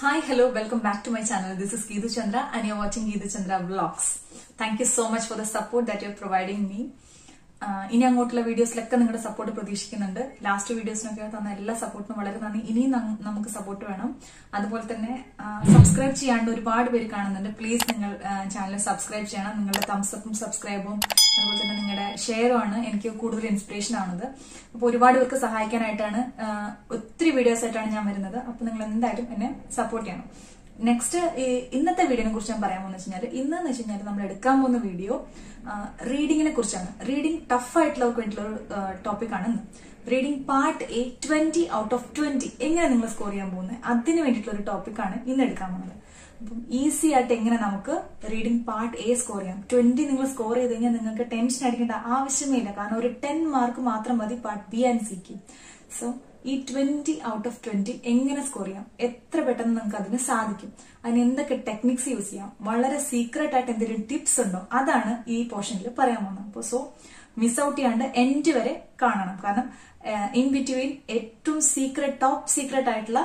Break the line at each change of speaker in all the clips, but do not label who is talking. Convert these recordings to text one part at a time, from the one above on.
Hi, hello, welcome back to my channel. This is Geetu Chandra and you're watching Geetu Chandra Vlogs. Thank you so much for the support that you're providing me. ആഹ് ഇനി അങ്ങോട്ടുള്ള വീഡിയോസിലൊക്കെ നിങ്ങളുടെ support പ്രതീക്ഷിക്കുന്നുണ്ട് last വീഡിയോസിനൊക്കെ തന്ന എല്ലാ സപ്പോർട്ടിനും വളരെ നന്ദി ഇനിയും നം- നമുക്ക് സപ്പോർട്ട് വേണം അതുപോലെ തന്നെ സബ്സ്ക്രൈബ് ചെയ്യാണ്ട് ഒരുപാട് പേര് കാണുന്നുണ്ട് പ്ലീസ് നിങ്ങൾ ചാനൽ സബ്സ്ക്രൈബ് ചെയ്യണം നിങ്ങളുടെ തംസപ്പും സബ്സ്ക്രൈബും അതുപോലെ തന്നെ നിങ്ങളുടെ ഷെയറും ആണ് എനിക്ക് കൂടുതൽ ഇൻസ്പിറേഷൻ ആവുന്നത് അപ്പോൾ ഒരുപാട് പേർക്ക് സഹായിക്കാനായിട്ടാണ് ആഹ് ഒത്തിരി വീഡിയോസ് ആയിട്ടാണ് ഞാൻ വരുന്നത് അപ്പോൾ നിങ്ങൾ എന്തായാലും എന്നെ സപ്പോർട്ട് ചെയ്യണം നെക്സ്റ്റ് ഇന്നത്തെ വീഡിയോനെ കുറിച്ച് ഞാൻ പറയാൻ പോകുന്നത് വെച്ച് കഴിഞ്ഞാൽ ഇന്ന് എന്ന് വെച്ച് കഴിഞ്ഞാൽ നമ്മൾ എടുക്കാൻ പോകുന്ന വീഡിയോ റീഡിങ്ങിനെ കുറിച്ചാണ് റീഡിംഗ് ടഫ് ആയിട്ടുള്ളവർക്ക് വേണ്ടിയിട്ടുള്ള ഒരു ടോപ്പിക്കാണ് ഇന്ന് reading part A twenty out of twenty എങ്ങനെ നിങ്ങൾ സ്കോർ ചെയ്യാൻ പോകുന്നത് അതിന് വേണ്ടിയിട്ടുള്ള ഒരു ടോപ്പിക്കാണ് ഇന്ന് എടുക്കാൻ പോകുന്നത് അപ്പം ഈസി ആയിട്ട് എങ്ങനെ നമുക്ക് റീഡിംഗ് പാർട്ട് എ സ്കോർ ചെയ്യാം ട്വന്റി നിങ്ങൾ സ്കോർ ചെയ്ത് കഴിഞ്ഞാൽ നിങ്ങൾക്ക് ടെൻഷൻ അടിക്കേണ്ട ആവശ്യമേ ഇല്ല കാരണം ഒരു ടെൻ മാർക്ക് മാത്രം മതി part B and C so ഈ ട്വന്റി ഔട്ട് ഓഫ് ട്വന്റി എങ്ങനെ സ്കോർ ചെയ്യാം എത്ര പെട്ടെന്ന് നിങ്ങൾക്ക് അതിന് സാധിക്കും അതിന് എന്തൊക്കെ ടെക്നിക്സ് യൂസ് ചെയ്യാം വളരെ സീക്രട്ട് ആയിട്ട് എന്തെങ്കിലും ടിപ്സ് ഉണ്ടോ അതാണ് ഈ പോർഷനിൽ പറയാൻ പോകുന്നത് അപ്പോൾ സോ മിസ് ഔട്ട് ചെയ്യാണ്ട് എൻഡ് വരെ കാണണം കാരണം ഇൻ ബിറ്റ്വീൻ ഏറ്റവും സീക്രട്ട് ടോപ്പ് സീക്രട്ട് ആയിട്ടുള്ള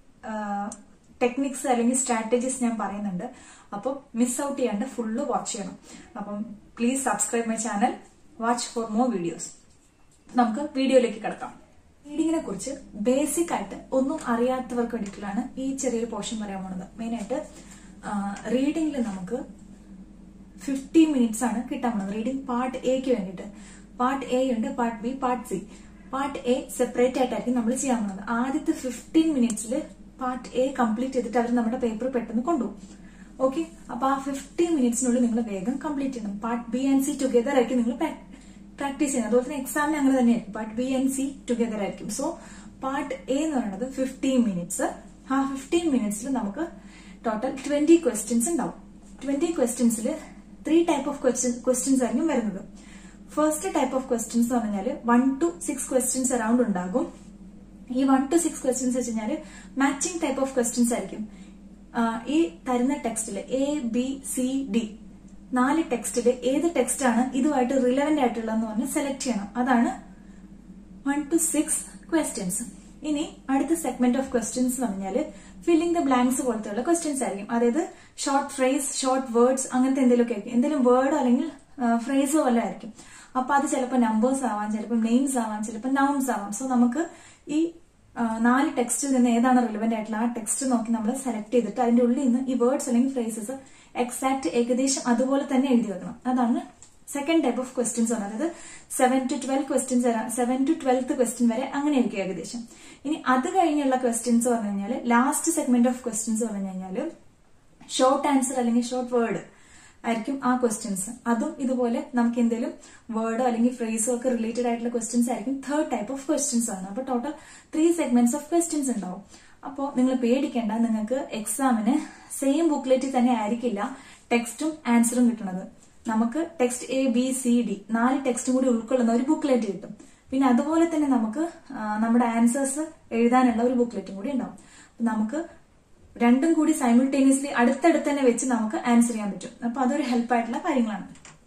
ടെക്നിക്സ് അല്ലെങ്കിൽ സ്ട്രാറ്റജീസ് ഞാൻ പറയുന്നുണ്ട് അപ്പം മിസ് ഔട്ട് ചെയ്യാണ്ട് ഫുള്ള് വാച്ച് ചെയ്യണം അപ്പം please subscribe my channel watch for more videos നമുക്ക് വീഡിയോയിലേക്ക് കിടക്കാം റീഡിങ്ങിനെ കുറിച്ച് ബേസിക് ആയിട്ട് ഒന്നും അറിയാത്തവർക്ക് വേണ്ടിയിട്ടുള്ളതാണ് ഈ ചെറിയൊരു പോർഷൻ പറയാൻ പോണത് മെയിൻ ആയിട്ട് റീഡിങ്ങിൽ നമുക്ക് ഫിഫ്റ്റി മിനിറ്റ്സ് ആണ് കിട്ടാൻ പോകുന്നത് റീഡിംഗ് പാർട്ട് എക്ക് വേണ്ടിയിട്ട് പാർട്ട് എ ഉണ്ട് part B part C part A separate ആയിട്ടായിരിക്കും നമ്മൾ ചെയ്യാൻ പോകുന്നത് ആദ്യത്തെ ഫിഫ്റ്റീൻ മിനിറ്റ്സിൽ പാർട്ട് എ കംപ്ലീറ്റ് ചെയ്തിട്ട് അവർ നമ്മുടെ പേപ്പർ പെട്ടെന്ന് കൊണ്ടുപോകും ഓക്കെ അപ്പൊ ആ ഫിഫ്റ്റീൻ മിനിറ്റ്സിനുള്ളിൽ നിങ്ങൾ വേഗം കംപ്ലീറ്റ് ചെയ്യണം part B and C together ആയിരിക്കും നിങ്ങൾ പ്രാക്ടീസ് ചെയ്യുന്നത് അതുപോലെ തന്നെ എക്സാമിന് അങ്ങനെ തന്നെയായിരിക്കും part B and C together ആയിരിക്കും സോ പാർട്ട് എ എന്ന് പറയുന്നത് ഫിഫ്റ്റീൻ മിനിറ്റ്സ് ആ ഫിഫ്റ്റീൻ മിനിറ്റ്സിൽ നമുക്ക് ടോട്ടൽ ട്വന്റി ക്വസ്റ്റ്യൻസ് ഉണ്ടാവും ട്വന്റി ക്വസ്റ്റ്യൻസിൽ ത്രീ ടൈപ്പ് ഓഫ് ക്വസ്റ്റ്യൻസ് ആയിരിക്കും വരുന്നത് ഫസ്റ്റ് ടൈപ്പ് ഓഫ് ക്വസ്റ്റ്യൻസ് എന്ന് പറഞ്ഞാൽ one to six questions around ഉണ്ടാകും ഈ വൺ ടു സിക്സ് ക്വസ്റ്റ്യൻസ് വെച്ച് കഴിഞ്ഞാൽ മാച്ചിങ് ടൈപ്പ് ഓഫ് ക്വസ്റ്റ്യൻസ് ആയിരിക്കും ആ, ഈ തരുന്ന ടെക്സ്റ്റിൽ എ ബി സി ഡി നാല് ടെക്സ്റ്റിൽ ഏത് ടെക്സ്റ്റ് ആണ് ഇതുമായിട്ട് റിലവന്റ് ആയിട്ടുള്ളതെന്ന് പറഞ്ഞ് സെലക്ട് ചെയ്യണം അതാണ് വൺ ടു സിക്സ് ക്വസ്റ്റ്യൻസ് ഇനി അടുത്ത സെഗ്മെന്റ് ഓഫ് ക്വസ്റ്റ്യൻസ് എന്ന് പറഞ്ഞാൽ ഫില്ലിംഗ് ദ ബ്ലാങ്ക്സ് പോലത്തെയുള്ള ക്വസ്റ്റ്യൻസ് ആയിരിക്കും അതായത് ഷോർട്ട് ഫ്രേസ് ഷോർട്ട് വേർഡ്സ് അങ്ങനത്തെ എന്തെങ്കിലുമൊക്കെ ആയിരിക്കും എന്തെങ്കിലും വേർഡോ അല്ലെങ്കിൽ ഫ്രേസോ വല്ല ആയിരിക്കും അപ്പൊ അത് ചിലപ്പോൾ നമ്പേഴ്സ് ആവാം ചിലപ്പോൾ നെയിംസ് ആവാം ചിലപ്പോൾ നൗൺസ് ആവാം സോ നമുക്ക് ഈ ആ, നാല് ടെക്സ്റ്റിൽ നിന്ന് ഏതാണ് റിലവന്റ് ആയിട്ടുള്ള ആ ടെക്സ്റ്റ് നോക്കി നമ്മൾ സെലക്ട് ചെയ്തിട്ട് അതിന്റെ ഉള്ളിൽ നിന്ന് ഈ വേർഡ്സ് അല്ലെങ്കിൽ ഫ്രേസസ് എക്സാക്ട് ഏകദേശം അതുപോലെ തന്നെ എഴുതി വെക്കണം അതാണ് സെക്കൻഡ് ടൈപ്പ് ഓഫ് ക്വസ്റ്റ്യൻസ് ആണ് അതായത് seven to twelve questions seven to twelfth question വരെ അങ്ങനെ ആയിരിക്കും ഏകദേശം ഇനി അത് കഴിഞ്ഞുള്ള ക്വസ്റ്റ്യൻസ് പറഞ്ഞു കഴിഞ്ഞാൽ ലാസ്റ്റ് സെഗ്മെന്റ് ഓഫ് ക്വസ്റ്റ്യൻസ് പറഞ്ഞു കഴിഞ്ഞാൽ ഷോർട്ട് ആൻസർ അല്ലെങ്കിൽ ഷോർട്ട് വേർഡ് ആയിരിക്കും ആ ക്വസ്റ്റ്യൻസ് അതും ഇതുപോലെ നമുക്ക് എന്തെങ്കിലും വേർഡോ അല്ലെങ്കിൽ ഫ്രേസോ ഒക്കെ റിലേറ്റഡ് ആയിട്ടുള്ള ക്വസ്റ്റ്യൻസ് ആയിരിക്കും തേർഡ് ടൈപ്പ് ഓഫ് ക്വസ്റ്റ്യൻസ് ആണ് അപ്പൊ total three segments of questions ഉണ്ടാവും അപ്പോൾ നിങ്ങൾ പേടിക്കേണ്ട നിങ്ങൾക്ക് എക്സാമിന് സെയിം ബുക്ക്ലെറ്റിൽ തന്നെ ആയിരിക്കില്ല ടെക്സ്റ്റും ആൻസറും കിട്ടുന്നത് നമുക്ക് text A B C D നാല് ടെക്സ്റ്റും കൂടി ഉൾക്കൊള്ളുന്ന ഒരു ബുക്ക്ലെറ്റ് കിട്ടും പിന്നെ അതുപോലെ തന്നെ നമുക്ക് ആ, നമ്മുടെ ആൻസേഴ്സ് എഴുതാനുള്ള ഒരു ബുക്ക്ലെറ്റും കൂടി ഉണ്ടാവും അപ്പൊ നമുക്ക് രണ്ടും കൂടി സൈമിൾട്ടേനിയസ്ലി അടുത്തടുത്ത് തന്നെ വെച്ച് നമുക്ക് ആൻസർ ചെയ്യാൻ പറ്റും അപ്പൊ അതൊരു ഹെൽപ്പ് ആയിട്ടുള്ള കാര്യങ്ങളാണ്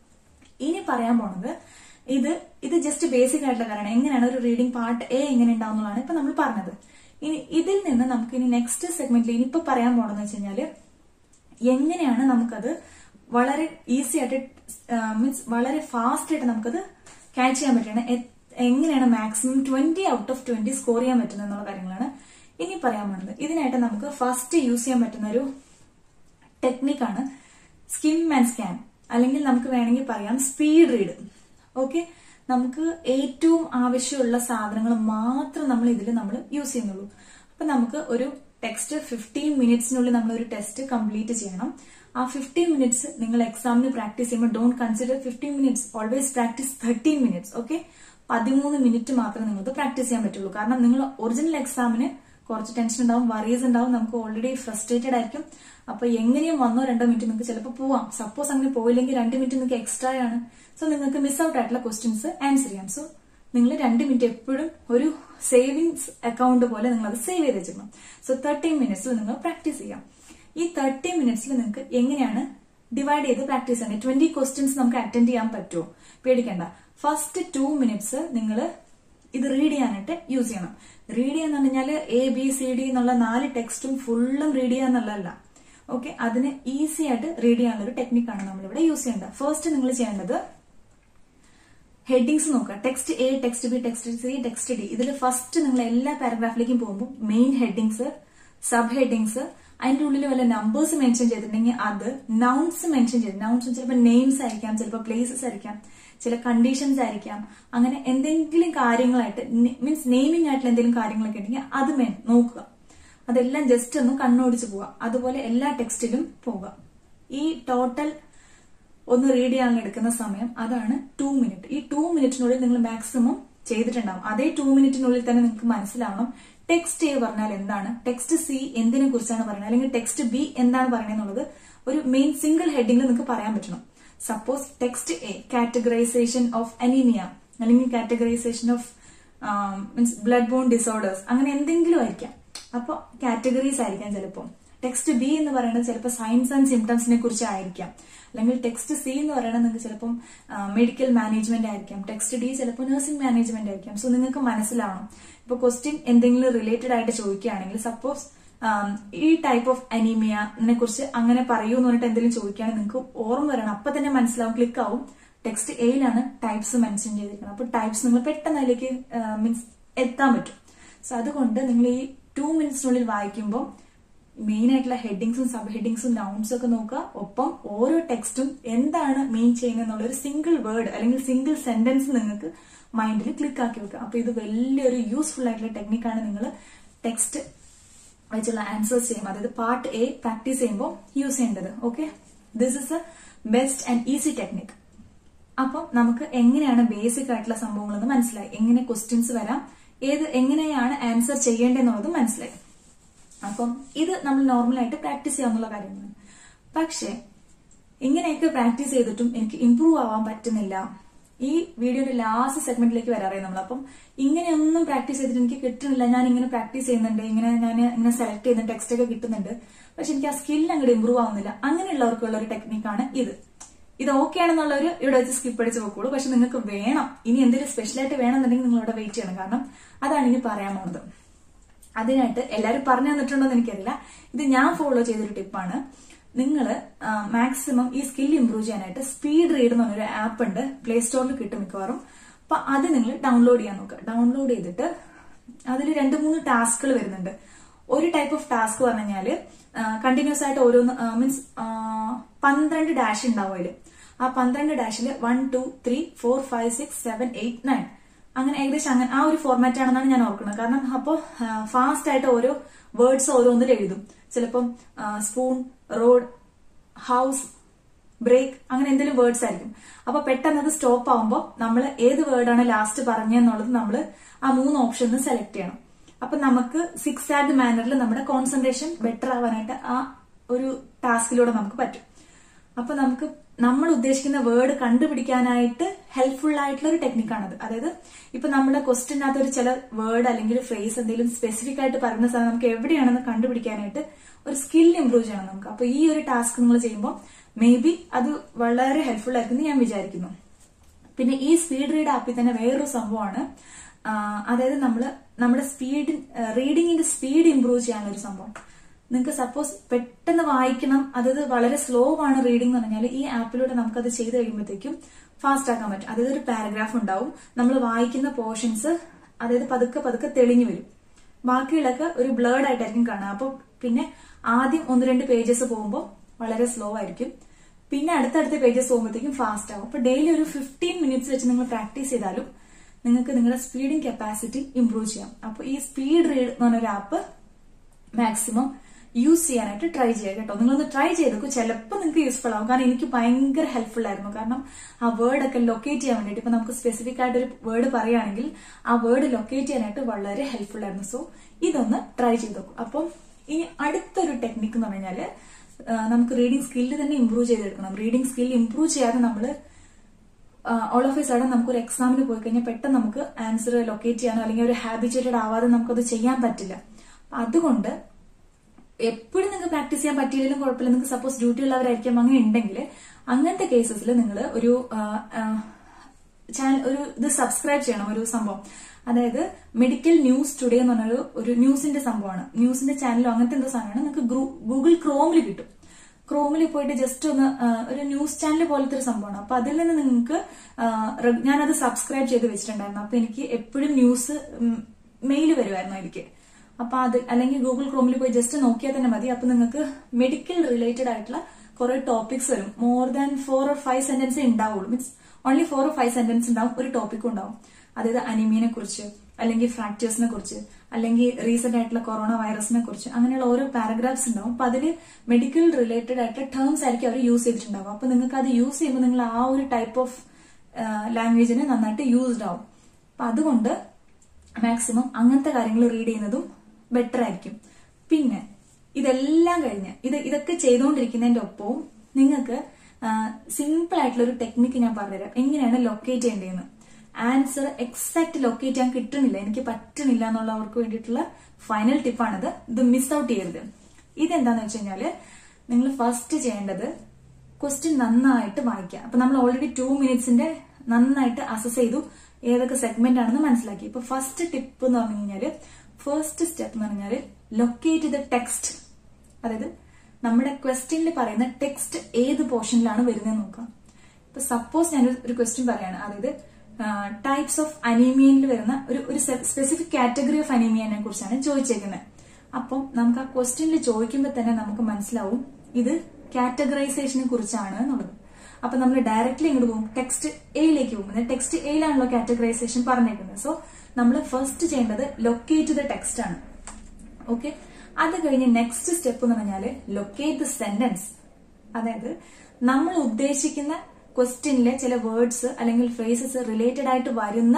ഇനി പറയാൻ പോണത് ഇത് ഇത് ജസ്റ്റ് ബേസിക് ആയിട്ടുള്ള കാര്യമാണ് എങ്ങനെയാണ് ഒരു റീഡിംഗ് പാർട്ട് എ എങ്ങനെ ഉണ്ടാവുന്നതാണ് ഇപ്പൊ നമ്മൾ പറഞ്ഞത് ഇനി ഇതിൽ നിന്ന് നമുക്ക് ഇനി നെക്സ്റ്റ് സെഗ്മെന്റിൽ ഇനിയിപ്പോ പറയാൻ പോണെന്ന് വെച്ച് കഴിഞ്ഞാല് എങ്ങനെയാണ് നമുക്കത് വളരെ ഈസി ആയിട്ട് മീൻസ് വളരെ ഫാസ്റ്റ് ആയിട്ട് നമുക്കത് ക്യാച്ച് ചെയ്യാൻ പറ്റണം എ- എങ്ങനെയാണ് maximum twenty out of twenty score ചെയ്യാൻ പറ്റുന്നത് എന്നുള്ള കാര്യങ്ങളാണ് ഇനി പറയാൻ പോകുന്നത് ഇതിനായിട്ട് നമുക്ക് ഫസ്റ്റ് യൂസ് ചെയ്യാൻ പറ്റുന്ന ഒരു ടെക്നിക്കാണ് സ്കിം ആൻഡ് സ്കാൻ അല്ലെങ്കിൽ നമുക്ക് വേണമെങ്കിൽ പറയാം സ്പീഡ് റീഡ് ഓക്കെ നമുക്ക് ഏറ്റവും ആവശ്യമുള്ള സാധനങ്ങൾ മാത്രം നമ്മൾ ഇതിൽ നമ്മൾ യൂസ് ചെയ്യുന്നുള്ളൂ അപ്പൊ നമുക്ക് ഒരു ടെക്സ്റ്റ് ഫിഫ്റ്റീൻ മിനിറ്റ്സിനുള്ളിൽ നമ്മൾ ഒരു ടെസ്റ്റ് കംപ്ലീറ്റ് ചെയ്യണം ആ ഫിഫ്റ്റീൻ മിനിറ്റ്സ് നിങ്ങൾ എക്സാമിന് പ്രാക്ടീസ് ചെയ്യുമ്പോൾ don't consider fifteen minutes always practice thirteen minutes okay പതിമൂന്ന് മിനിറ്റ് മാത്രമേ നിങ്ങൾക്ക് പ്രാക്ടീസ് ചെയ്യാൻ പറ്റുള്ളൂ കാരണം നിങ്ങൾ ഒറിജിനൽ എക്സാമിന് കുറച്ച് ടെൻഷൻ ഉണ്ടാവും വറീസ് ഉണ്ടാവും നമുക്ക് ഓൾറെഡി ഫ്രസ്ട്രേറ്റഡ് ആയിരിക്കും അപ്പൊ എങ്ങനെയും വന്നോ രണ്ടോ മിനിറ്റ് നിങ്ങൾക്ക് ചിലപ്പോൾ പോവാം സപ്പോസ് അങ്ങനെ പോയില്ലെങ്കിൽ രണ്ട് മിനിറ്റ് നിങ്ങൾക്ക് എക്സ്ട്രാ ആണ് സോ നിങ്ങൾക്ക് മിസ് ഔട്ട് ആയിട്ടുള്ള ക്വസ്റ്റ്യൻസ് ആൻസർ ചെയ്യാം സോ നിങ്ങൾ രണ്ട് മിനിറ്റ് എപ്പോഴും ഒരു സേവിങ്സ് അക്കൗണ്ട് പോലെ നിങ്ങൾ അത് സേവ് ചെയ്ത് വെച്ചിരിക്കണം സോ തേർട്ടീൻ മിനിറ്റ്സിൽ നിങ്ങൾ പ്രാക്ടീസ് ചെയ്യാം ഈ തേർട്ടി മിനിറ്റ്സിൽ നിങ്ങൾക്ക് എങ്ങനെയാണ് ഡിവൈഡ് ചെയ്ത് പ്രാക്ടീസ് ചെയ്യേണ്ടത് ട്വന്റി ക്വസ്റ്റ്യൻസ് നമുക്ക് അറ്റൻഡ് ചെയ്യാൻ പറ്റുമോ പേടിക്കണ്ട ഫസ്റ്റ് ടു മിനിറ്റ്സ് നിങ്ങൾ ഇത് റീഡ് ചെയ്യാനായിട്ട് യൂസ് ചെയ്യണം റീഡ് ചെയ്യാന്ന് പറഞ്ഞാൽ എ ബി സി ഡി എന്നുള്ള നാല് ടെക്സ്റ്റും ഫുള്ളും റീഡ് ചെയ്യാന്നുള്ളതല്ല ഓക്കെ അതിന് ഈസി ആയിട്ട് റീഡ് ചെയ്യാനുള്ള ഒരു ടെക്നിക്കാണ് നമ്മളിവിടെ യൂസ് ചെയ്യേണ്ടത് ഫസ്റ്റ് നിങ്ങൾ ചെയ്യേണ്ടത് ഹെഡിങ്സ് നോക്കുക text A text B text C text D ഇതിൽ ഫസ്റ്റ് നിങ്ങൾ എല്ലാ പാരഗ്രാഫിലേക്കും പോകുമ്പോൾ മെയിൻ ഹെഡിങ്സ് സബ് ഹെഡിങ്സ് അതിന്റെ ഉള്ളിൽ വല്ല നമ്പേഴ്സ് മെൻഷൻ ചെയ്തിട്ടുണ്ടെങ്കിൽ അത് നൗൺസ് മെൻഷൻ ചെയ്ത് നൗൺസ് ചിലപ്പോൾ നെയിംസ് ആയിരിക്കാം ചിലപ്പോൾ പ്ലേസസ് ആയിരിക്കാം ചില കണ്ടീഷൻസ് ആയിരിക്കാം അങ്ങനെ എന്തെങ്കിലും കാര്യങ്ങളായിട്ട് മീൻസ് നെയിമിംഗ് ആയിട്ടുള്ള എന്തെങ്കിലും കാര്യങ്ങളൊക്കെ ഉണ്ടെങ്കിൽ അത് മേ നോക്കുക അതെല്ലാം ജസ്റ്റ് ഒന്ന് കണ്ണോടിച്ച് പോവുക അതുപോലെ എല്ലാ ടെക്സ്റ്റിലും പോവുക ഈ ടോട്ടൽ ഒന്ന് റീഡ് ചെയ്യാൻ എടുക്കുന്ന സമയം അതാണ് ടു മിനിറ്റ് ഈ ടു മിനിറ്റിനുള്ളിൽ നിങ്ങൾ മാക്സിമം ചെയ്തിട്ടുണ്ടാവും അതേ ടു മിനിറ്റിനുള്ളിൽ തന്നെ നിങ്ങൾക്ക് മനസ്സിലാവണം ടെക്സ്റ്റ് എ പറഞ്ഞാൽ എന്താണ് ടെക്സ്റ്റ് സി എന്തിനെ കുറിച്ചാണ് പറയുന്നത് അല്ലെങ്കിൽ ടെക്സ്റ്റ് ബി എന്താണ് പറയുന്നത് എന്നുള്ളത് ഒരു മെയിൻ സിംഗിൾ ഹെഡിങ്ങിൽ നിങ്ങൾക്ക് പറയാൻ പറ്റണം suppose text A categorisation of anaemia അല്ലെങ്കിൽ categorisation of means blood bone disorders അങ്ങനെ എന്തെങ്കിലും ആയിരിക്കാം അപ്പോൾ കാറ്റഗറീസ് ആയിരിക്കാം ചിലപ്പോൾ ടെക്സ്റ്റ് ബി എന്ന് പറയുന്നത് ചിലപ്പോൾ സയൻസ് ആൻഡ് സിംറ്റംസിനെ കുറിച്ച് ആയിരിക്കാം അല്ലെങ്കിൽ ടെക്സ്റ്റ് സി എന്ന് പറയുന്നത് നിങ്ങൾക്ക് ചിലപ്പം മെഡിക്കൽ മാനേജ്മെന്റ് ആയിരിക്കാം ടെക്സ്റ്റ് ഡി ചിലപ്പോൾ നഴ്സിംഗ് മാനേജ്മെന്റ് ആയിരിക്കാം സോ നിങ്ങൾക്ക് മനസ്സിലാവണം ഇപ്പൊ ക്വസ്റ്റ്യൻ എന്തെങ്കിലും റിലേറ്റഡ് ആയിട്ട് ചോദിക്കുകയാണെങ്കിൽ സപ്പോസ് ഈ ടൈപ്പ് ഓഫ് അനീമിയനെ കുറിച്ച് അങ്ങനെ പറയൂ എന്ന് പറഞ്ഞിട്ട് എന്തെങ്കിലും ചോദിക്കുകയാണെങ്കിൽ നിങ്ങൾക്ക് ഓർമ്മ വരണം അപ്പൊ തന്നെ മനസ്സിലാവും ക്ലിക്ക് ആവും ടെക്സ്റ്റ് എയിലാണ് ടൈപ്സ് മെൻഷൻ ചെയ്തിരിക്കുന്നത് അപ്പൊ ടൈപ്സ് നിങ്ങൾ പെട്ടെന്ന് അതിലേക്ക് മീൻസ് എത്താൻ പറ്റും സോ അതുകൊണ്ട് നിങ്ങൾ ഈ ടു മിനിറ്റ്സിനുള്ളിൽ വായിക്കുമ്പോൾ മെയിൻ ആയിട്ടുള്ള ഹെഡിങ്സും സബ് ഹെഡിങ്സും നൗൺസും ഒക്കെ നോക്കുക ഒപ്പം ഓരോ ടെക്സ്റ്റും എന്താണ് മീൻ ചെയ്യുന്നത് എന്നുള്ള ഒരു സിംഗിൾ വേർഡ് അല്ലെങ്കിൽ സിംഗിൾ സെന്റൻസ് നിങ്ങൾക്ക് മൈൻഡിൽ ക്ലിക്ക് ആക്കി വെക്കുക അപ്പൊ ഇത് വലിയൊരു യൂസ്ഫുൾ ആയിട്ടുള്ള ടെക്നിക്കാണ് നിങ്ങൾ ടെക്സ്റ്റ് വെച്ചുള്ള ആൻസേഴ്സ് ചെയ്യും അതായത് പാർട്ട് എ പ്രാക്ടീസ് ചെയ്യുമ്പോൾ യൂസ് ചെയ്യേണ്ടത് okay this is a best and easy technique അപ്പം നമുക്ക് എങ്ങനെയാണ് ബേസിക് ആയിട്ടുള്ള സംഭവങ്ങളെന്ന് മനസ്സിലായി എങ്ങനെ ക്വസ്റ്റ്യൻസ് വരാം ഏത് എങ്ങനെയാണ് ആൻസർ ചെയ്യേണ്ടതെന്നുള്ളത് മനസ്സിലായി അപ്പം ഇത് നമ്മൾ നോർമലായിട്ട് പ്രാക്ടീസ് ചെയ്യാവുന്ന കാര്യങ്ങളാണ് പക്ഷേ ഇങ്ങനെയൊക്കെ പ്രാക്ടീസ് ചെയ്തിട്ടും എനിക്ക് ഇമ്പ്രൂവ് ആവാൻ പറ്റുന്നില്ല ഈ വീഡിയോയുടെ ലാസ്റ്റ് സെഗ്മെന്റിലേക്ക് വരാറേ നമ്മൾ അപ്പം ഇങ്ങനെയൊന്നും പ്രാക്ടീസ് ചെയ്തിട്ട് എനിക്ക് കിട്ടുന്നില്ല ഞാൻ ഇങ്ങനെ പ്രാക്ടീസ് ചെയ്യുന്നുണ്ട് ഇങ്ങനെ ഞാൻ ഇങ്ങനെ സെലക്ട് ചെയ്യുന്ന ടെക്സ്റ്റ് ഒക്കെ കിട്ടുന്നുണ്ട് പക്ഷെ എനിക്ക് ആ സ്കിൽ അങ്ങോട്ട് ഇമ്പ്രൂവ് ആവുന്നില്ല അങ്ങനെയുള്ളവർക്കുള്ള ഒരു ടെക്നിക്കാണ് ഇത് ഇത് ഓക്കെ ആണെന്നുള്ളവർ ഇവിടെ വെച്ച് സ്കിപ്പ് അടിച്ച് പോക്കുള്ളൂ പക്ഷെ നിങ്ങൾക്ക് വേണം ഇനി എന്തെങ്കിലും സ്പെഷ്യലായിട്ട് വേണമെന്നുണ്ടെങ്കിൽ നിങ്ങൾ ഇവിടെ വെയിറ്റ് ചെയ്യണം കാരണം അതാണ് ഇനി പറയാൻ പോകുന്നത് അതിനായിട്ട് എല്ലാവരും പറഞ്ഞു തന്നിട്ടുണ്ടോ എന്ന് എനിക്കറിയില്ല ഇത് ഞാൻ ഫോളോ ചെയ്തൊരു ടിപ്പാണ് നിങ്ങൾ മാക്സിമം ഈ സ്കിൽ ഇംപ്രൂവ് ചെയ്യാനായിട്ട് സ്പീഡ് റീഡ് എന്ന് പറഞ്ഞൊരു ആപ്പ് ഉണ്ട് പ്ലേ സ്റ്റോറിൽ കിട്ടും മിക്കവാറും അപ്പൊ അത് നിങ്ങൾ ഡൗൺലോഡ് ചെയ്യാൻ നോക്കുക ഡൗൺലോഡ് ചെയ്തിട്ട് അതിൽ രണ്ട് മൂന്ന് ടാസ്കുകൾ വരുന്നുണ്ട് ഒരു ടൈപ്പ് ഓഫ് ടാസ്ക് പറഞ്ഞു കഴിഞ്ഞാല് കണ്ടിന്യൂസ് ആയിട്ട് ഓരോന്ന് മീൻസ് പന്ത്രണ്ട് ഡാഷ് ഉണ്ടാവും അതിൽ ആ പന്ത്രണ്ട് ഡാഷിൽ one two three four five six seven eight nine അങ്ങനെ ഏകദേശം അങ്ങനെ ആ ഒരു ഫോർമാറ്റ് ആണെന്നാണ് ഞാൻ ഓർക്കുന്നത് കാരണം അപ്പോൾ ഫാസ്റ്റ് ആയിട്ട് ഓരോ വേർഡ്സ് ഓരോന്നിൽ എഴുതും ചിലപ്പം സ്പൂൺ റോഡ് ഹൗസ് ബ്രേക്ക് അങ്ങനെ എന്തെങ്കിലും വേർഡ്സ് ആയിരിക്കും അപ്പൊ പെട്ടെന്ന് അത് സ്റ്റോപ്പ് ആവുമ്പോൾ നമ്മൾ ഏത് വേർഡാണ് ലാസ്റ്റ് പറഞ്ഞെന്നുള്ളത് നമ്മൾ ആ മൂന്ന് ഓപ്ഷൻ സെലക്ട് ചെയ്യണം അപ്പൊ നമുക്ക് സിക്സ് ആഗ് മാനറിൽ നമ്മുടെ കോൺസെൻട്രേഷൻ ബെറ്റർ ആവാനായിട്ട് ആ ഒരു ടാസ്കിലൂടെ നമുക്ക് പറ്റും അപ്പൊ നമുക്ക് നമ്മൾ ഉദ്ദേശിക്കുന്ന വേർഡ് കണ്ടുപിടിക്കാനായിട്ട് ഹെൽപ്ഫുൾ ആയിട്ടുള്ള ഒരു ടെക്നിക്കാണത് അതായത് ഇപ്പൊ നമ്മുടെ ക്വസ്റ്റിനകത്ത് ഒരു ചില വേർഡ് അല്ലെങ്കിൽ ഫ്രേസ് എന്തെങ്കിലും സ്പെസിഫിക് ആയിട്ട് പറയുന്ന സാധനം നമുക്ക് എവിടെയാണെന്ന് കണ്ടുപിടിക്കാനായിട്ട് ഒരു സ്കിൽ ഇംപ്രൂവ് ചെയ്യണം നമുക്ക് അപ്പൊ ഈ ഒരു ടാസ്ക് നിങ്ങൾ ചെയ്യുമ്പോൾ മേ ബി അത് വളരെ ഹെൽപ്ഫുൾ ആയിരിക്കും ഞാൻ വിചാരിക്കുന്നു പിന്നെ ഈ സ്പീഡ് റീഡ് ആപ്പിൽ തന്നെ വേറൊരു സംഭവമാണ് അതായത് നമ്മൾ നമ്മുടെ സ്പീഡ് റീഡിങ്ങിന്റെ സ്പീഡ് ഇംപ്രൂവ് ചെയ്യാനുള്ള ഒരു സംഭവം നിങ്ങൾക്ക് സപ്പോസ് പെട്ടെന്ന് വായിക്കണം അതായത് വളരെ സ്ലോ ആണ് റീഡിംഗ് എന്ന് പറഞ്ഞാൽ ഈ ആപ്പിലൂടെ നമുക്കത് ചെയ്ത് കഴിയുമ്പോഴത്തേക്കും ഫാസ്റ്റ് ആക്കാൻ പറ്റും അതായത് ഒരു പാരഗ്രാഫ് ഉണ്ടാവും നമ്മൾ വായിക്കുന്ന പോർഷൻസ് അതായത് പതുക്കെ പതുക്കെ തെളിഞ്ഞു വരും ബാക്കിയുള്ളൊക്കെ ഒരു ബ്ലേഡ് ആയിട്ടായിരിക്കും കാണുക അപ്പോൾ പിന്നെ ആദ്യം ഒന്ന് രണ്ട് പേജസ് പോകുമ്പോൾ വളരെ സ്ലോ ആയിരിക്കും പിന്നെ അടുത്തടുത്ത പേജസ് പോകുമ്പോഴത്തേക്കും ഫാസ്റ്റ് ആവും അപ്പൊ ഡെയിലി ഒരു ഫിഫ്റ്റീൻ മിനിറ്റ്സ് വെച്ച് നിങ്ങൾ പ്രാക്ടീസ് ചെയ്താലും നിങ്ങൾക്ക് നിങ്ങളുടെ സ്പീഡിംഗ് കപ്പാസിറ്റി ഇംപ്രൂവ് ചെയ്യാം അപ്പൊ ഈ സ്പീഡ് റീഡ് എന്ന് പറഞ്ഞൊരു ആപ്പ് മാക്സിമം യൂസ് ചെയ്യാനായിട്ട് ട്രൈ ചെയ്യുക കേട്ടോ നിങ്ങളൊന്ന് ട്രൈ ചെയ്തേക്കൂ ചിലപ്പോൾ നിങ്ങൾക്ക് യൂസ്ഫുൾ ആവും കാരണം എനിക്ക് ഭയങ്കര ഹെൽപ്ഫുൾ ആയിരുന്നു കാരണം ആ വേർഡ് ഒക്കെ ലൊക്കേറ്റ് ചെയ്യാൻ വേണ്ടിയിട്ട് ഇപ്പൊ നമുക്ക് സ്പെസിഫിക് ആയിട്ട് ഒരു വേർഡ് പറയുകയാണെങ്കിൽ ആ വേർഡ് ലൊക്കേറ്റ് ചെയ്യാനായിട്ട് വളരെ ഹെൽപ്ഫുൾ ആയിരുന്നു സോ ഇതൊന്ന് ട്രൈ ചെയ്ത് നോക്കൂ അപ്പം ഇനി അടുത്തൊരു ടെക്നിക്ക് എന്ന് പറഞ്ഞാല് നമുക്ക് റീഡിംഗ് സ്കില്ല് തന്നെ ഇംപ്രൂവ് ചെയ്തെടുക്കണം റീഡിംഗ് സ്കിൽ ഇംപ്രൂവ് ചെയ്യാതെ നമ്മൾ ഓൾ ഓഫ് എ സഡൻ നമുക്ക് ഒരു എക്സാമിന് പോയി കഴിഞ്ഞാൽ പെട്ടെന്ന് നമുക്ക് ആൻസർ ലൊക്കേറ്റ് ചെയ്യാനോ അല്ലെങ്കിൽ ഒരു ഹാബിറ്റേറ്റഡ് ആവാതെ നമുക്കത് ചെയ്യാൻ പറ്റില്ല അതുകൊണ്ട് എപ്പോഴും നിങ്ങൾക്ക് പ്രാക്ടീസ് ചെയ്യാൻ പറ്റിയില്ലെങ്കിലും കുഴപ്പമില്ല നിങ്ങൾക്ക് സപ്പോസ് ഡ്യൂട്ടി ഉള്ളവരായിരിക്കും അങ്ങനെ ഉണ്ടെങ്കിൽ അങ്ങനത്തെ കേസസിൽ നിങ്ങൾ ഒരു ചാനൽ ഒരു ഇത് സബ്സ്ക്രൈബ് ചെയ്യണം ഒരു സംഭവം അതായത് മെഡിക്കൽ ന്യൂസ് ടുഡേ എന്ന് പറഞ്ഞൊരു ഒരു ന്യൂസിന്റെ സംഭവമാണ് ന്യൂസിന്റെ ചാനലോ അങ്ങനത്തെ എന്തോ സാധനമാണ് നിങ്ങൾക്ക് ഗൂഗിൾ ക്രോമിൽ കിട്ടും ക്രോമിൽ പോയിട്ട് ജസ്റ്റ് ഒന്ന് ആ, ഒരു ന്യൂസ് ചാനൽ പോലത്തെ ഒരു സംഭവമാണ് അപ്പൊ അതിൽ നിന്ന് നിങ്ങൾക്ക് ആ, റെ- ഞാനത് സബ്സ്ക്രൈബ് ചെയ്ത് വെച്ചിട്ടുണ്ടായിരുന്നു അപ്പൊ എനിക്ക് എപ്പോഴും ന്യൂസ് മെയിൽ വരുമായിരുന്നു എനിക്ക് അപ്പൊ അത് അല്ലെങ്കിൽ ഗൂഗിൾ ക്രോമിൽ പോയി ജസ്റ്റ് നോക്കിയാൽ തന്നെ മതി അപ്പൊ നിങ്ങൾക്ക് മെഡിക്കൽ റിലേറ്റഡ് ആയിട്ടുള്ള കുറെ ടോപ്പിക്സ് വരും more than four or five sentence ഉണ്ടാവുള്ളൂ means only four or five sentence ഉണ്ടാവും ഒരു ടോപ്പിക്കും ഉണ്ടാവും അതായത് അനിമിയനെ കുറിച്ച് അല്ലെങ്കിൽ ഫ്രാക്ചേഴ്സിനെ കുറിച്ച് അല്ലെങ്കിൽ റീസെന്റ് ആയിട്ടുള്ള കൊറോണ വൈറസിനെ കുറിച്ച് അങ്ങനെയുള്ള ഓരോ പാരഗ്രാഫ്സ് ഉണ്ടാവും അപ്പൊ അതിൽ മെഡിക്കൽ റിലേറ്റഡ് ആയിട്ടുള്ള ടേംസ് ആയിരിക്കും അവർ യൂസ് ചെയ്തിട്ടുണ്ടാവും അപ്പൊ നിങ്ങൾക്ക് അത് യൂസ് ചെയ്യുമ്പോൾ നിങ്ങൾ ആ ഒരു ടൈപ്പ് ഓഫ് ലാംഗ്വേജിന് നന്നായിട്ട് യൂസ്ഡ് ആവും അപ്പൊ അതുകൊണ്ട് മാക്സിമം അങ്ങനത്തെ കാര്യങ്ങൾ റീഡ് ചെയ്യുന്നതും ബെറ്റർ ആയിരിക്കും പിന്നെ ഇതെല്ലാം കഴിഞ്ഞ് ഇത് ഇതൊക്കെ ചെയ്തുകൊണ്ടിരിക്കുന്നതിന്റെ ഒപ്പവും നിങ്ങൾക്ക് സിമ്പിൾ ആയിട്ടുള്ള ഒരു ടെക്നിക്ക് ഞാൻ പറഞ്ഞുതരാം എങ്ങനെയാണ് ലൊക്കേറ്റ് ചെയ്യേണ്ടതെന്ന് ആൻസർ എക്സാക്ട് ലൊക്കേറ്റ് ചെയ്യാൻ കിട്ടുന്നില്ല എനിക്ക് പറ്റണില്ല എന്നുള്ളവർക്ക് വേണ്ടിയിട്ടുള്ള ഫൈനൽ ടിപ്പാണിത് ഇത് മിസ് ഔട്ട് ചെയ്യരുത് ഇതെന്താന്ന് വെച്ച് കഴിഞ്ഞാല് നിങ്ങൾ ഫസ്റ്റ് ചെയ്യേണ്ടത് ക്വസ്റ്റ്യൻ നന്നായിട്ട് വായിക്കുക അപ്പൊ നമ്മൾ ഓൾറെഡി ടു മിനിറ്റ്സിന്റെ നന്നായിട്ട് അസസ് ചെയ്തു ഏതൊക്കെ സെഗ്മെന്റ് ആണെന്ന് മനസ്സിലാക്കി ഇപ്പൊ ഫസ്റ്റ് ടിപ്പ് എന്ന് പറഞ്ഞു കഴിഞ്ഞാല് ഫസ്റ്റ് സ്റ്റെപ്പ് എന്ന് പറഞ്ഞാല് ലൊക്കേറ്റ് ദ ടെക്സ്റ്റ് അതായത് നമ്മുടെ ക്വസ്റ്റ്യനിൽ പറയുന്ന ടെക്സ്റ്റ് ഏത് പോർഷനിലാണ് വരുന്നത് നോക്കാം ഇപ്പൊ സപ്പോസ് ഞാൻ ഒരു ക്വസ്റ്റ്യൻ പറയാണ് അതായത് ടൈപ്സ് ഓഫ് അനീമിയനിൽ വരുന്ന ഒരു ഒരു സ്പെസിഫിക് കാറ്റഗറി ഓഫ് അനീമിയനെ കുറിച്ചാണ് ചോദിച്ചേക്കുന്നത് അപ്പം നമുക്ക് ആ ക്വസ്റ്റ്യനിൽ ചോദിക്കുമ്പോൾ തന്നെ നമുക്ക് മനസ്സിലാവും ഇത് കാറ്റഗറൈസേഷനെ കുറിച്ചാണ് എന്നുള്ളത് അപ്പൊ നമ്മൾ ഡയറക്റ്റ്ലി ഇങ്ങോട്ട് പോകും ടെക്സ്റ്റ് എയിലേക്ക് പോകും ടെക്സ്റ്റ് എയിലാണല്ലോ കാറ്റഗറൈസേഷൻ പറഞ്ഞേക്കുന്നത് സോ നമ്മൾ ഫസ്റ്റ് ചെയ്യേണ്ടത് ലൊക്കേറ്റ് ദ ടെക്സ്റ്റ് ആണ് ഓക്കെ അത് കഴിഞ്ഞ് നെക്സ്റ്റ് സ്റ്റെപ്പ് എന്ന് പറഞ്ഞാല് ലൊക്കേറ്റ് ദ സെന്റൻസ് അതായത് നമ്മൾ ഉദ്ദേശിക്കുന്ന ക്വസ്റ്റ്യനിലെ ചില വേർഡ്സ് അല്ലെങ്കിൽ ഫ്രേസസ് റിലേറ്റഡ് ആയിട്ട് വരുന്ന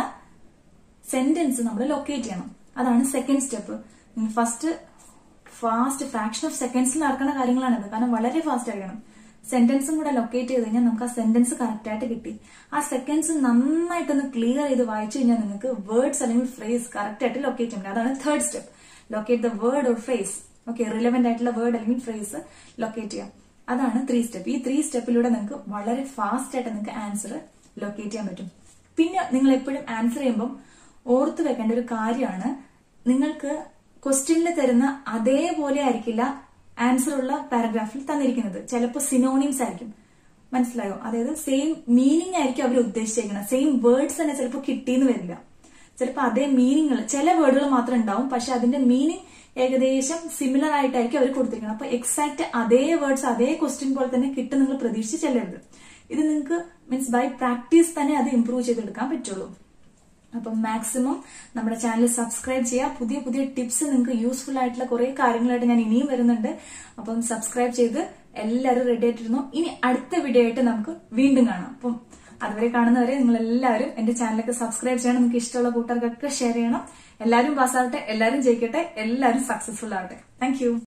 സെന്റൻസ് നമ്മൾ ലൊക്കേറ്റ് ചെയ്യണം അതാണ് second step first fast fraction of സെക്കൻഡ്സിൽ നടക്കുന്ന കാര്യങ്ങളാണിത് കാരണം വളരെ ഫാസ്റ്റ് ആയിരിക്കണം സെന്റൻസും കൂടെ ലൊക്കേറ്റ് ചെയ്ത് കഴിഞ്ഞാൽ നമുക്ക് ആ സെന്റൻസ് കറക്റ്റ് ആയിട്ട് കിട്ടി ആ സെക്കൻഡ്സ് നന്നായിട്ടൊന്ന് ക്ലിയർ ചെയ്ത് വായിച്ചു കഴിഞ്ഞാൽ നിങ്ങൾക്ക് വേർഡ്സ് അല്ലെങ്കിൽ ഫ്രേസ് കറക്റ്റ് ആയിട്ട് ലൊക്കേറ്റ് ചെയ്യണം അതാണ് third step locate the word or phrase okay relevant ആയിട്ടുള്ള വേർഡ് അല്ലെങ്കിൽ ഫ്രേസ് ലൊക്കേറ്റ് ചെയ്യാം അതാണ് ത്രീ സ്റ്റെപ്പ് ഈ ത്രീ സ്റ്റെപ്പിലൂടെ നിങ്ങൾക്ക് വളരെ ഫാസ്റ്റ് ആയിട്ട് നിങ്ങൾക്ക് ആൻസർ ലൊക്കേറ്റ് ചെയ്യാൻ പറ്റും പിന്നെ നിങ്ങൾ എപ്പോഴും ആൻസർ ചെയ്യുമ്പം ഓർത്തു വെക്കേണ്ട ഒരു കാര്യമാണ് നിങ്ങൾക്ക് ക്വസ്റ്റ്യനിൽ തരുന്ന അതേപോലെ ആയിരിക്കില്ല ആൻസർ ഉള്ള പാരഗ്രാഫിൽ തന്നിരിക്കുന്നത് ചിലപ്പോൾ സിനോണിംസ് ആയിരിക്കും മനസ്സിലായോ അതായത് സെയിം മീനിങ് ആയിരിക്കും അവർ ഉദ്ദേശിച്ചേക്കുന്നത് സെയിം വേർഡ്സ് തന്നെ ചിലപ്പോൾ കിട്ടിയെന്ന് വരില്ല ചിലപ്പോൾ അതേ മീനിങ്ങൾ ചില വേർഡുകൾ മാത്രം ഉണ്ടാവും പക്ഷെ അതിന്റെ മീനിങ് ഏകദേശം സിമിലർ ആയിട്ടായിരിക്കും അവർ കൊടുത്തിരിക്കുന്നത് അപ്പൊ എക്സാക്ട് അതേ വേർഡ്സ് അതേ ക്വസ്റ്റ്യൻ പോലെ തന്നെ കിട്ടും നിങ്ങൾ പ്രതീക്ഷിച്ച് ചെല്ലരുത് ഇത് നിങ്ങൾക്ക് മീൻസ് ബൈ പ്രാക്ടീസ് തന്നെ അത് ഇംപ്രൂവ് ചെയ്തെടുക്കാൻ പറ്റുള്ളൂ അപ്പം മാക്സിമം നമ്മുടെ ചാനൽ സബ്സ്ക്രൈബ് ചെയ്യുക പുതിയ പുതിയ ടിപ്സ് നിങ്ങൾക്ക് യൂസ്ഫുൾ ആയിട്ടുള്ള കുറെ കാര്യങ്ങളായിട്ട് ഞാൻ ഇനിയും വരുന്നുണ്ട് അപ്പം സബ്സ്ക്രൈബ് ചെയ്ത് എല്ലാവരും റെഡി ആയിട്ടിരുന്നു ഇനി അടുത്ത വീഡിയോ ആയിട്ട് നമുക്ക് വീണ്ടും കാണാം അപ്പം അതുവരെ കാണുന്നവരെ നിങ്ങൾ എല്ലാവരും എന്റെ ചാനലൊക്കെ സബ്സ്ക്രൈബ് ചെയ്യണം നിങ്ങൾക്ക് ഇഷ്ടമുള്ള കൂട്ടുകാർക്കൊക്കെ ഷെയർ ചെയ്യണം എല്ലാവരും പാസ്സാവട്ടെ എല്ലാവരും ജയിക്കട്ടെ എല്ലാവരും സക്സസ്ഫുൾ ആവട്ടെ താങ്ക്